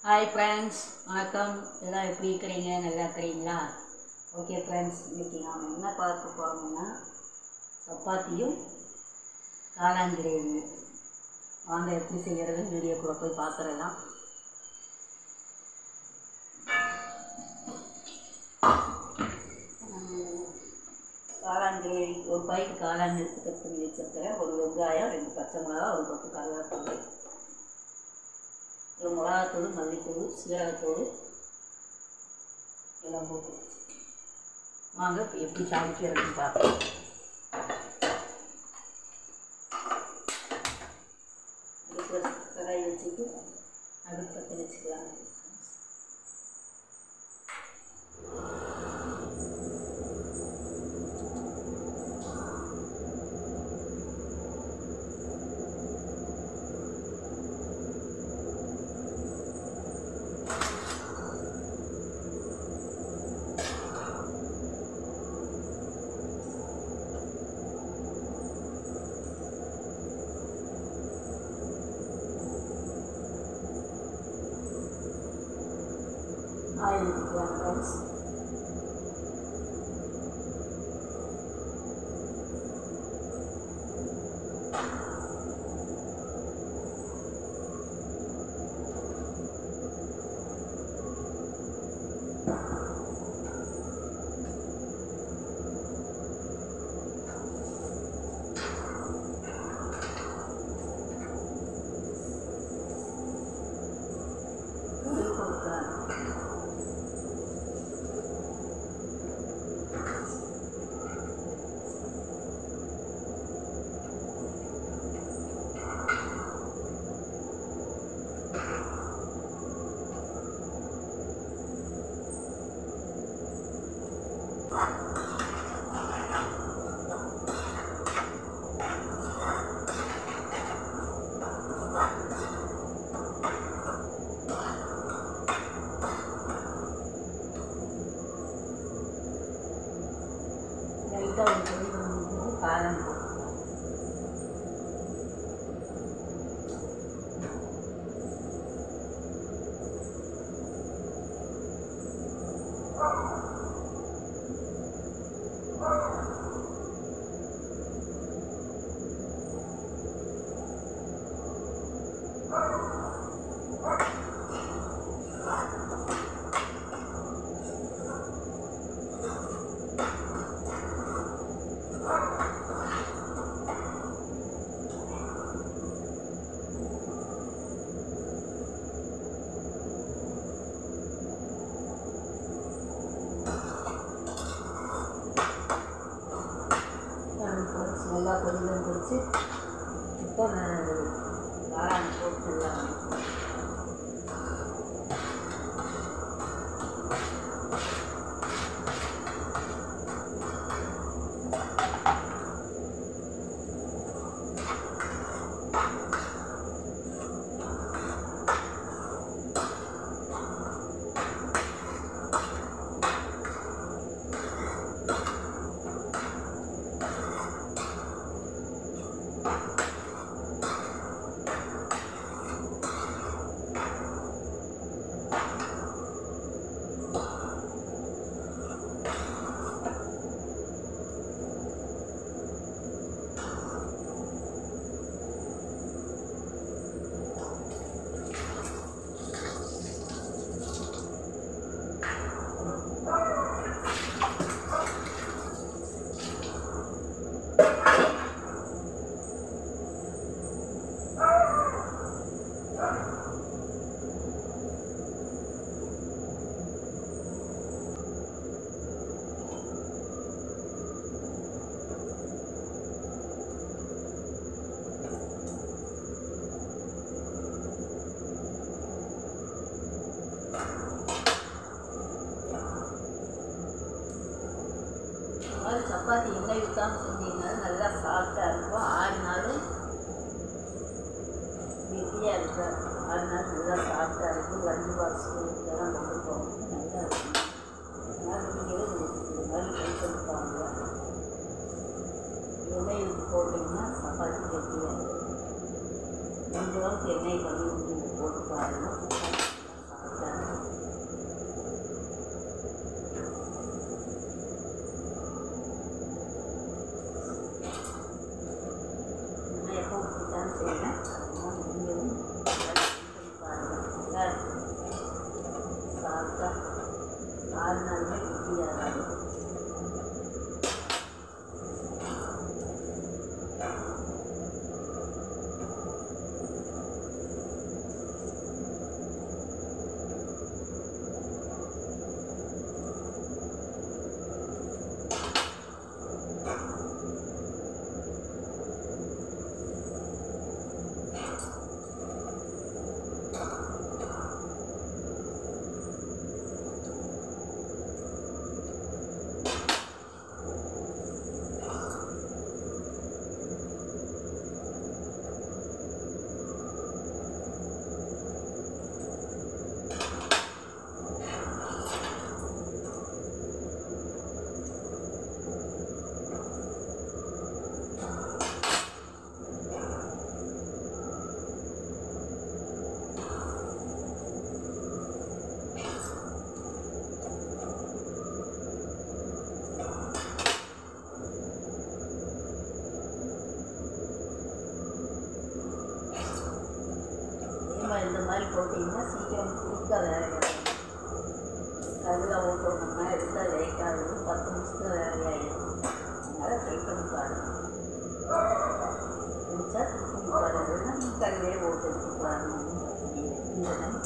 hi friends வணக்கம் எல்லாம் எப்படி இருக்கிறீங்க நல்லா இருக்கிறீங்களா ஓகே ஃப்ரெண்ட்ஸ் இன்றைக்கி நாம் என்ன பார்க்க போகிறோம்னா சப்பாத்தியும் காளான் கிரேவி வாங்க எப்படி செய்கிறதுன்னு வீடியோக்குள்ளே போய் பார்த்துடலாம் உம், காளான் கிரேவி ஒரு பாய்க்கு காளான் எடுத்து கட் பண்ணி வச்சுருக்கேன் ஒரு வெங்காயம் ரெண்டு பச்சை மிளகா ஒரு பத்து கருவேப்பிலை ஒரு மிளகாத்தூள் மல்லித்தூள் சீரகத்தூள் எல்லாம் போட்டு வச்சு வாங்க இப்போ எப்படி சமைக்கிறதுன்னு பார்க்கலாம் அடுப்பு கடாய் வச்சுட்டு அடுப்பு பற்ற வச்சுக்கலாம் ஆயில் ஊற்றிக்கலாம் ஃப்ரெண்ட்ஸ் உப்பு போட்டுக்கலாம் லைட்டாக ஒரு கொதி வந்து காரம் போட்டுக்கலாம் பொரிச்சு நல்லா கொதிலும் பொரிச்சு இப்போ நான் காளான் போட்டு நல்லா இந்த மாதிரி சப்பாத்தி எண்ணெய் ஊற்றாமல் செஞ்சீங்கன்னா நல்லா சாஃப்டாக இருக்கும் ஆறு நாள் கெட்டியாக இருக்கும் ஆறு நாள் நல்லா சாஃப்டாக இருக்கும் லஞ்சு பாக்ஸ் இதெல்லாம் கொண்டு போகிறது நல்லா இருக்கும் அதனால் நீங்களும் இது மாதிரி ட்ரை பண்ணி பாருங்க எண்ணெய் ஊற்றி போட்டிங்கன்னா சப்பாத்தி கெட்டியாக இருக்கும் ரெண்டு வாரத்துக்கு எண்ணெய் பண்ணி ஊற்றி போட்டு பாருங்கள் மாதிரி போட்டிங்கன்னா சீக்கிரம் குயிக்காக வேலையாகும் கல்லில் ஊற்றணும்னா எடுத்தால் லேட் ஆகும் பத்து நிமிஷத்தில் வேலையாயிடும் அதனால் ட்ரை பண்ணி பாருங்க பிடிச்சா திருப்பி பாருங்கன்னா நீ கல்லே ஓட்டு எடுத்து பாருங்க இந்த மாதிரி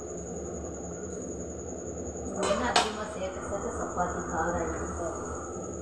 எண்ணெய் அதிகமாக சேர்க்க சேர்க்க சப்பாத்தி காரம் இருக்கும்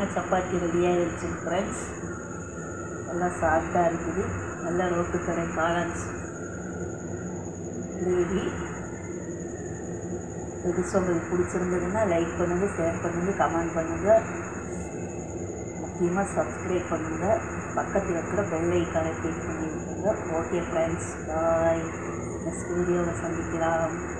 சப்பாத்தி ரெடியாகிடுச்சு ஃப்ரெண்ட்ஸ் நல்லா சாஃப்டாக இருக்குது நல்லா ரோட்டு கடை காளான் கிரேவி புதுசு உங்களுக்கு பிடிச்சிருந்ததுன்னா லைக் பண்ணுங்கள் ஷேர் பண்ணுங்கள் கமெண்ட் பண்ணுங்கள் முக்கியமாக சப்ஸ்கிரைப் பண்ணுங்கள் பக்கத்தில் இருக்கிற பெல் ஐக்கானை கிளிக் பண்ணி விட்டுருங்க ஓகே ஃப்ரெண்ட்ஸ் பாய் நெக்ஸ்ட் வீடியோவில் சந்திக்கலாம்